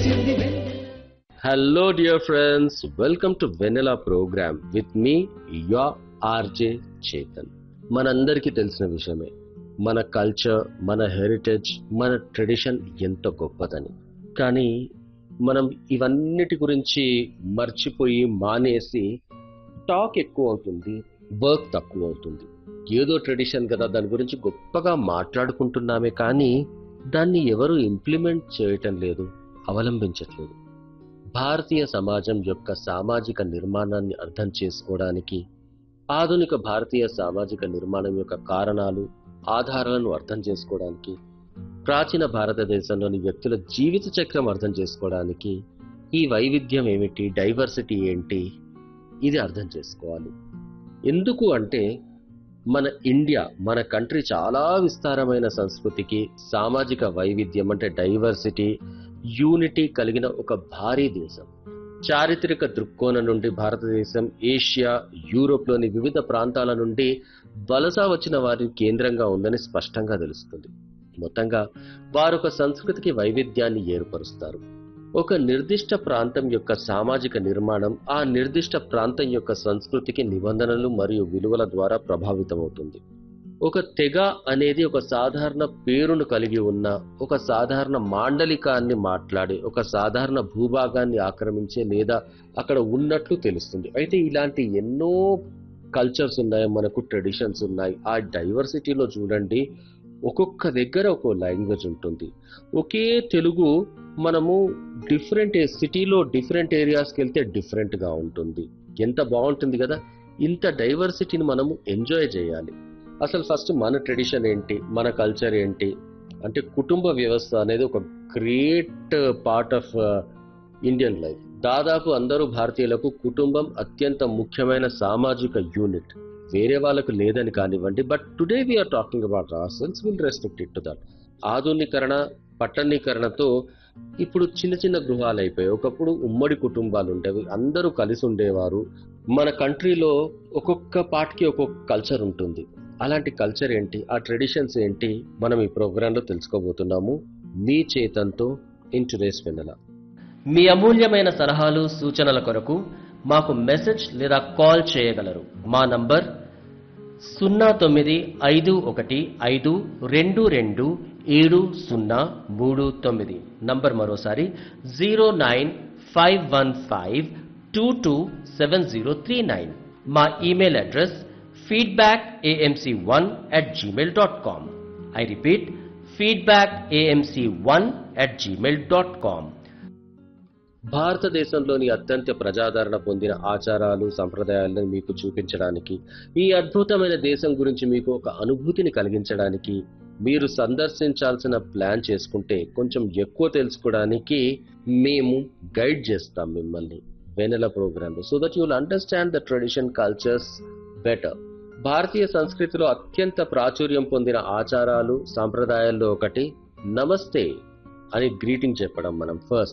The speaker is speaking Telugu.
కురిసింది Hello, dear friends. Welcome to Vanilla program with me, your RJ Chetan. మనందరికీ తెలిసిన విషయమే మన కల్చర్ మన హెరిటేజ్ మన ట్రెడిషన్ ఎంత గొప్పదని కానీ మనం ఇవన్నిటి గురించి మర్చిపోయి మానేసి టాక్ ఎక్కువ అవుతుంది వర్క్ తక్కువ అవుతుంది ఏదో ట్రెడిషన్ కదా దాని గురించి గొప్పగా మాట్లాడుకుంటున్నామే కానీ దాన్ని ఎవరు ఇంప్లిమెంట్ చేయటం లేదు అవలంబించట్లేదు భారతీయ సమాజం యొక్క సామాజిక నిర్మాణాన్ని అర్థం చేసుకోవడానికి ఆధునిక భారతీయ సామాజిక నిర్మాణం యొక్క కారణాలు ఆధారాలను అర్థం చేసుకోవడానికి ప్రాచీన భారతదేశంలోని వ్యక్తుల జీవిత చక్రం అర్థం చేసుకోవడానికి ఈ వైవిధ్యం ఏమిటి డైవర్సిటీ ఏంటి ఇది అర్థం చేసుకోవాలి ఎందుకు అంటే మన ఇండియా మన కంట్రీ చాలా విస్తారమైన సంస్కృతికి సామాజిక వైవిధ్యం అంటే డైవర్సిటీ యూనిటీ కలిగిన ఒక భారీ దేశం చారిత్రక దృక్కోణం నుండి భారతదేశం ఏషియా యూరోప్లోని వివిధ ప్రాంతాల నుండి వలస వచ్చిన వారి కేంద్రంగా ఉందని స్పష్టంగా తెలుస్తుంది మొత్తంగా వారొక సంస్కృతికి వైవిధ్యాన్ని ఏర్పరుస్తారు ఒక నిర్దిష్ట ప్రాంతం యొక్క సామాజిక నిర్మాణం ఆ నిర్దిష్ట ప్రాంతం యొక్క సంస్కృతికి నిబంధనలు మరియు విలువల ద్వారా ప్రభావితమవుతుంది ఒక తెగ అనేది ఒక సాధారణ పేరును కలిగి ఉన్న ఒక సాధారణ మాండలికాన్ని మాట్లాడే ఒక సాధారణ భూభాగాన్ని ఆక్రమించే లేదా అక్కడ ఉన్నట్లు తెలుస్తుంది అయితే ఇలాంటి ఎన్నో కల్చర్స్ ఉన్నాయి మనకు ట్రెడిషన్స్ ఉన్నాయి ఆ డైవర్సిటీలో చూడండి ఒక్కొక్క దగ్గర ఒక్కో లాంగ్వేజ్ ఉంటుంది ఒకే తెలుగు మనము డిఫరెంట్ సిటీలో డిఫరెంట్ ఏరియాస్కి వెళ్తే డిఫరెంట్గా ఉంటుంది ఎంత బాగుంటుంది కదా ఇంత డైవర్సిటీని మనము ఎంజాయ్ చేయాలి అసలు ఫస్ట్ మన ట్రెడిషన్ ఏంటి మన కల్చర్ ఏంటి అంటే కుటుంబ వ్యవస్థ అనేది ఒక great part of Indian life దాదాపు అందరూ భారతీయులకు కుటుంబం అత్యంత ముఖ్యమైన సామాజిక యూనిట్ వేరే వాళ్ళకు లేదని కానివ్వండి but today we are talking about ourselves will restrict it to that ఆధునీకరణ పట్టణీకరణతో ఇప్పుడు చిన్న చిన్న గృహాలు అయిపోయాయి ఒకప్పుడు ఉమ్మడి కుటుంబాలు ఉండేవి అందరూ కలిసి ఉండేవారు మన కంట్రీలో ఒక్కొక్క పార్ట్కి ఒక్కొక్క కల్చర్ ఉంటుంది అలాంటి కల్చర్ ఏంటి ఆ ట్రెడిషన్స్ ఏంటి మనం ఈ ప్రోగ్రాంలో తెలుసుకోబోతున్నాము మీ చేతంతో ఇన్ టుడేస్ వెన్నెల మీ అమూల్యమైన సలహాలు సూచనల కొరకు మాకు మెసేజ్ లేదా కాల్ చేయగలరు మా నంబర్ సున్నా తొమ్మిది ఐదు ఒకటి ఐదు రెండు రెండు ఏడు సున్నా మూడు తొమ్మిది నంబర్ మరోసారి zero nine five one five two two seven zero three nine మా email address feedback AMC one at Gmail dot com I repeat feedback AMC one at Gmail dot com భారతదేశంలోని అత్యంత ప్రజాదరణ పొందిన ఆచారాలు సంప్రదాయాలను మీకు చూపించడానికి ఈ అద్భుతమైన దేశం గురించి మీకు ఒక అనుభూతిని కలిగించడానికి మీరు సందర్శించాల్సిన ప్లాన్ చేసుకుంటే కొంచెం ఎక్కువ తెలుసుకోవడానికి మేము గైడ్ చేస్తాం మిమ్మల్ని Vennela programme so that you'll understand the tradition cultures better భారతీయ సంస్కృతిలో అత్యంత ప్రాచుర్యం పొందిన ఆచారాలు సాంప్రదాయాల్లో ఒకటి నమస్తే అని గ్రీటింగ్ చెప్పడం మనం ఫస్ట్